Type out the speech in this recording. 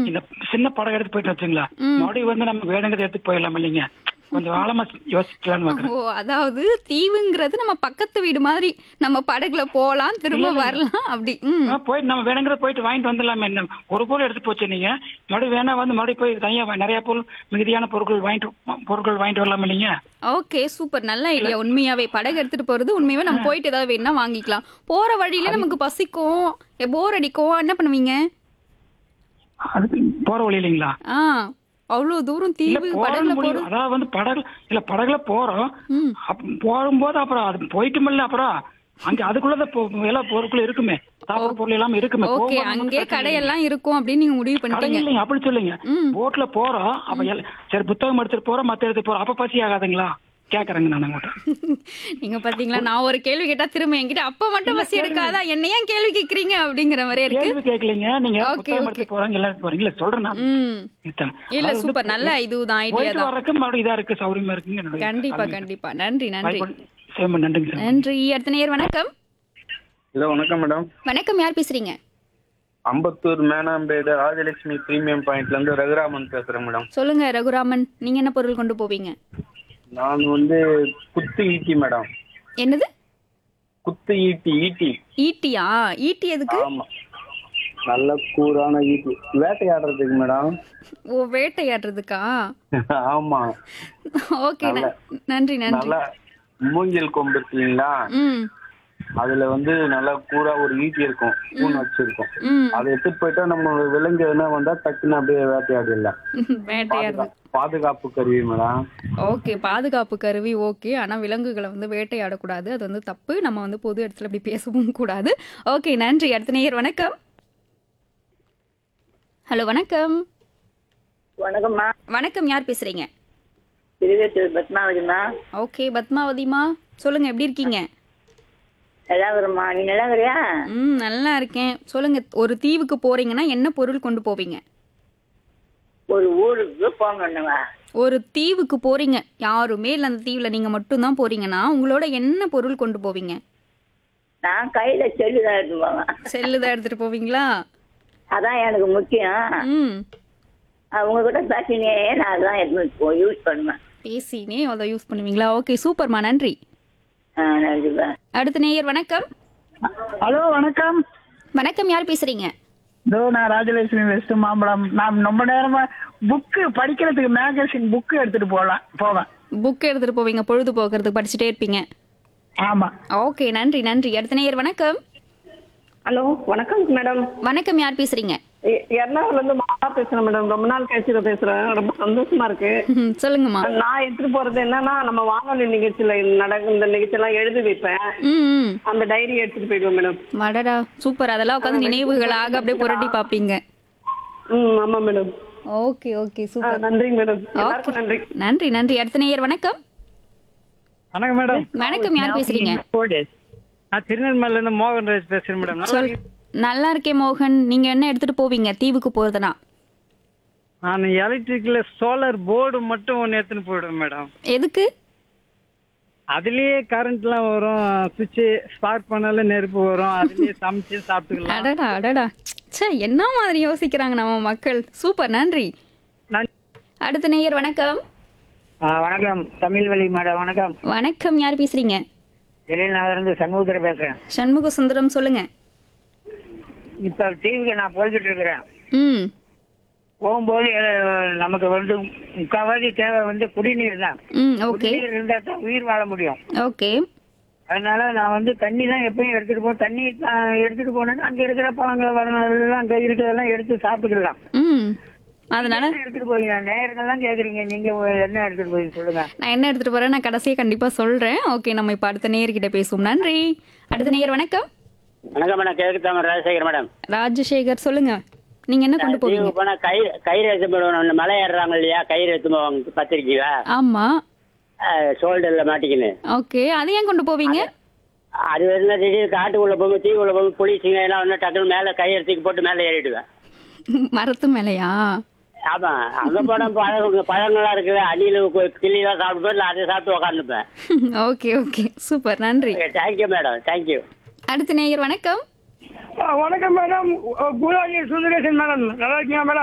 இந்த சின்ன படம் எடுத்து போயிட்டு வச்சுங்களா ம். மறுபடியும் வந்து நம்ம வேணுங்கிறத எடுத்து போயிடலாம் இல்லைங்க கொஞ்சம் ஆழமா யோசிக்கலாம்னு பாக்குறேன் ஓ அதாவது தீவுங்கிறது நம்ம பக்கத்து வீடு மாதிரி நம்ம படகுல போலாம் திரும்ப வரலாம் அப்படி ம் ஆ, போயிட்டு நம்ம வேணுங்கிறத போயிட்டு வாங்கிட்டு வந்துடலாமே என்ன ஒரு பொருள் எடுத்து போச்சு நீங்க மறுபடியும் வேணா வந்து மறுபடியும் போய் தனியா வா- நிறைய பொருள் மிகுதியான பொருட்கள் வாங்கிட்டு பொருட்கள் வாங்கிட்டு வரலாம் இல்லைங்க ஓகே சூப்பர் நல்ல ஐடியா உண்மையாவே படகு எடுத்துட்டு போறது உண்மையாவே நம்ம போயிட்டு ஏதாவது வேணும்னா வாங்கிக்கலாம் போற வழியில நமக்கு பசிக்கும் போர் அடிக்கும் என்ன பண்ணுவீங்க அது போற வழி இல்லைங்களா ஆ அவ்வளவு தூரம் இல்ல தீவு போற படகுல முடியும் போறது அதாவது வந்து படகு இல்ல படகுல போறோம் ம் அப்ப போகும்போது அப்புறம் அது போயிட்டுமில்ல அப்புறம் அங்க அதுக்குள்ளதான் பொ- எல்லாம் பொருட்கள் இருக்குமே சாப்பிட பொருள் எல்லாம் இருக்குமே ஓகே போகும்போது ஒண்ணும் அங்கே பிரச்சனை கடையெல்லாம் இருக்கும் அப்படின்னு நீங்க முடிவு கடை பண்ணிட்டீங்க இல்லைங்க அப்படி சொல்லுங்க ம். போட்ல போறோம் அப்ப எல்- சரி புத்தகம் எடுத்துட்டு போறோம் மத்த எடுத்துட்டு போறோம் அப்ப பசி ஆகாதுங்களா கேக்குறேங்க நான் உங்கள்கிட்ட நீங்க பாத்தீங்களா நான் ஒரு கேள்வி கேட்டா திரும்ப என்கிட்ட அப்ப மட்டும் பசி எடுக்காதா என்ன ஏன் கேள்வி கேக்குறீங்க அப்படிங்கிற மாதிரி இருக்கு கேள்வி கேட்கலீங்க நீங்க Okay, புத்தகம் okay. எடுத்து போறாங்க எல்லாம் எடுத்து போறீங்க இல்ல சொல்றேன் நான் ம் இத்தனை. இல்ல அதாவது சூப்பர் வந்து நல்ல இதுதான் ஐடியா போயிட்டு தான் வர்றதுக்கு மறுபடியும் இதா இருக்கு சௌரியமா இருக்குங்க என்னுடைய கண்டிப்பா கல்வி. கண்டிப்பா நன்றி நன்றி வாய்ப்பு- சேம நன்றிங்க சார் நன்றி அடுத்த நேர் வணக்கம் ஹலோ வணக்கம் மேடம் வணக்கம் யார் பேசுறீங்க அம்பத்தூர் மேனாம்பேடு ராஜலட்சுமி பிரீமியம் பாயிண்ட்ல இருந்து ரகுராமன் பேசுறேன் மேடம் சொல்லுங்க ரகுராமன் நீங்க என்ன பொருள் கொண்டு போவீங்க நான் வந்து குத்து ஈட்டி மேடம் என்னது குத்து ஈட்டி ஈட்டி ஈட்டியா ஈட்டி எதுக்கு ஆமா நல்ல கூரான ஈட்டி வேட்டையாடுறதுக்கு மேடம் ஓ வேட்டையாடுறதுக்கா ஆமா ஓகே நன்றி நன்றி நல்லா மூங்கில் கொம்பு இருக்கீங்களா ம் அதுல வந்து நல்லா கூரா ஒரு ஈட்டி இருக்கும் ஸ்பூன் வச்சிருக்கும் ம் அதை எடுத்துட்டு போயிட்டா நம்ம விலங்கு எதுனா வந்தா டக்குன்னு அப்படியே வேட்டையாடிடலாம் வேட்டையாடுறது பாதுகாப்பு கருவி மேடம் ஓகே பாதுகாப்பு கருவி ஓகே ஆனா விலங்குகளை வந்து வேட்டையாடக்கூடாது அது வந்து தப்பு நம்ம வந்து பொது இடத்துல இப்படி பேசவும் கூடாது ஓகே நன்றி அடுத்த நேயர் வணக்கம் ஹலோ வணக்கம் வணக்கம்மா வணக்கம் யார் பேசுறீங்க திருவேற்றூர் பத்மாவதிம்மா ஓகே பத்மாவதிமா சொல்லுங்க எப்படி இருக்கீங்க நல்லா இருக்கிறம்மா நீ நல்லா இருக்கிறியா ம் நல்லா இருக்கேன் சொல்லுங்க ஒரு தீவுக்கு போறீங்கன்னா என்ன பொருள் கொண்டு போவீங்க ஒரு ஊருக்கு போங்கண்ணுவா ஒரு தீவுக்கு போறீங்க யாருமே இல்லை அந்த தீவுல நீங்க மட்டும்தான் போறீங்கன்னா உங்களோட என்ன பொருள் கொண்டு போவீங்க நான் கையில செல்லு தான் எடுத்து போவேன் செல்லு தான் எடுத்துட்டு போவீங்களா அதான் எனக்கு முக்கியம் ம் அஹ் உங்ககிட்ட பேசினே நான் அதான் எடுத்து போ யூஸ் பண்ணுவேன் பேசினே அதை யூஸ் பண்ணுவீங்களா ஓகே சூப்பர்மா நன்றி ஆ நன்றிப்பா அடுத்த நேயர் வணக்கம் ஹலோ வணக்கம் வணக்கம் யார் பேசுறீங்க இதோ நான் ராஜலட்சுமி வெஸ்ட் மாம்பழம் நான் ரொம்ப நேரமா புக்கு படிக்கிறதுக்கு மேகசின் புக்கு எடுத்துட்டு போகலாம் போவேன் புக் எடுத்துட்டு போவீங்க பொழுது போக்குறதுக்கு படிச்சுட்டே இருப்பீங்க ஆமா ஓகே நன்றி நன்றி அடுத்த நேயர் வணக்கம் ஹலோ வணக்கம் மேடம் வணக்கம் யார் பேசுறீங்க எ- எர்ணாகுளம்ல இருந்து மாலா பேசுறேன் மேடம் ரொம்ப நாள் கழிச்சு இதை பேசுறேன் ரொம்ப சந்தோஷமா இருக்கு ம், சொல்லுங்கம்மா நான் எடுத்துட்டு போறது என்னன்னா நம்ம வானொலி நிகழ்ச்சியில நடக்கும் இந்த நிகழ்ச்சியெல்லாம் எழுதி வைப்பேன் ம் ம் அந்த டைரி எடுத்துட்டு போயிடுவேன் மேடம் வடடா சூப்பர் அதெல்லாம் உட்காந்து நினைவுகளாக அப்படியே புரட்டி பார்ப்பீங்க ம் ஆமா மேடம் ஓகே ஓகே ஆ, சூப்பர் நன்றி மேடம் எல்லாருக்கும் நன்றி நன்றி நன்றி அடுத்த நேயர் வணக்கம் வணக்கம் மேடம் வணக்கம் யார் பேசுறீங்க நான் திருநெல்வேலில இருந்து மோகன் ராஜ் பேசுறேன் மேடம் சொல் நல்லா இருக்கேன் மோகன் நீங்க என்ன எடுத்துட்டு போவீங்க தீவுக்கு போறதுனா நான் எலக்ட்ரிக்ல சோலார் போர்டு மட்டும் ஒன்று எடுத்துன்னு போயிடுவேன் மேடம் எதுக்கு அதுலயே கரண்ட்லாம் வரும் சுவிட்ச் ஸ்பார்க் பண்ணாலும் நெருப்பு வரும் அதுலயே சமைச்சு சாப்பிட்டுக்கலாம் அடடா அடடா ச்சே என்ன மாதிரி யோசிக்கிறாங்க நம்ம மக்கள் சூப்பர் நன்றி நன்றி. அடுத்த நேயர் வணக்கம் வணக்கம் தமிழ்வழி மேடம் வணக்கம் வணக்கம் யார் பேசுறீங்க இருந்து சண்முகத்தில் பேசுறேன் சண்முக சுந்தரம் சொல்லுங்க இப்ப டிவிக்கு நான் போய்கிட்டு இருக்கிறேன் ம் போகும்போது அஹ், நமக்கு வந்து முக்கால்வாசி தேவை வந்து குடிநீர் தான் ம் ஓகே குடிநீர் இருந்தா தான் உயிர் வாழ முடியும் ஓகே அதனால நான் வந்து தண்ணி தான் எப்பயும் எடுத்துட்டு போவேன் தண்ணி அஹ், எடுத்துட்டு போனேன்னா அங்க இருக்கிற பழங்கள் வரலாம் அங்க இருக்கிறதெல்லாம் எடுத்து சாப்பிட்டுக்கலாம் ம் அதனால என்ன எடுத்துட்டு போறீங்க நேரங்கள்லாம் கேக்குறீங்க நீங்க என்ன எடுத்துட்டு போய் சொல்லுங்க நான் என்ன எடுத்துட்டு போறேன் நான் கடைசியா கண்டிப்பா சொல்றேன் ஓகே நம்ம இப்ப அடுத்த நேயர்கிட்ட பேசுவோம் நன்றி அடுத்த நேயர் வணக்கம் வணக்கம் மேடம் கிழக்கு தாமரை ராஜசேகர் மேடம் ராஜசேகர் சொல்லுங்க நீங்க என்ன கொண்டு போவீங்க தீவுக்கு போனா கயிறு கயிறு எடுத்து போடுவோம் இந்த மலை ஏறுறாங்க இல்லையா கயிறு எடுத்து போவாங்க பத்திரிக்கையா ஆமா ஷோல்டர்ல மாட்டிக்கின்னு ஓகே அது ஏன் கொண்டு போவீங்க அது வந்து திடீர்னு காட்டுக்குள்ள போகும்போது தீவுக்குள்ள போகும்போது புளிச்சிங்க எல்லாம் வந்து டக்குனு மேல கயிறு தூக்கி போட்டு மேல ஏறிடுவேன் மரத்து மேலையா ஆமா அங்க போனா பழம் பழங்கள்லாம் இருக்குது அணில கிளியெல்லாம் சாப்பிட்டு இல்லை அதை சாப்பிட்டு உக்காந்துப்பேன் ஓகே ஓகே சூப்பர் நன்றி தேங்க்யூ மேடம் தேங்க்யூ அடுத்த நேயர் வணக்கம் வணக்கம் மேடம் குலாஜி சுந்தரேசன் மேடம் நல்லா இருக்கீங்க மேடம்